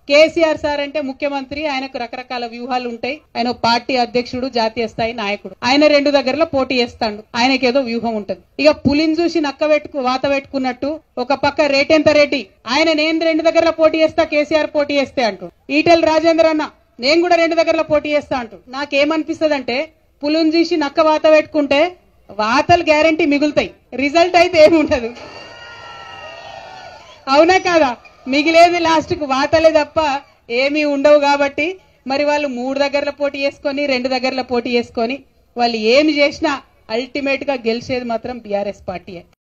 KCR sir అంటే ముఖ్యమంత్రి ఆయనకు రకరకాల వ్యూహాలు ఉంటాయి ఆయన ఓ పార్టీ అధ్యక్షుడు జాతీయ స్థాయి నాయకుడు ఆయన రెండు దగ్గరలో పోటీ చేస్తాడు ఆయనకేదో వ్యూహం ఉంటది ఇక పులిని చూసి నక్క పెట్టుకు వాత పెట్టుకున్నట్టు ఒక పక్క రేటెంత రెడ్డి ఆయన నేను రెండు దగ్గరలో పోటీ చేస్తా కేసీఆర్ పోటీ చేస్తే అంటూ ఈటెల్ రాజేందర్ అన్న నేను కూడా రెండు దగ్గరలో పోటీ చేస్తా అంటూ నాకేమనిపిస్తుంది అంటే పులిని చూసి నక్క వాత పెట్టుకుంటే వాతలు గ్యారంటీ మిగులుతాయి రిజల్ట్ అయితే ఏముండదు అవునా కాదా మిగిలేది లాస్ట్ కు వాతలే తప్ప ఏమీ ఉండవు కాబట్టి మరి వాళ్ళు మూడు దగ్గరల పోటీ చేసుకొని రెండు దగ్గరల పోటీ చేసుకొని వాళ్ళు ఏమి చేసినా అల్టిమేట్ గా గెలిచేది మాత్రం బీఆర్ఎస్ పార్టీయే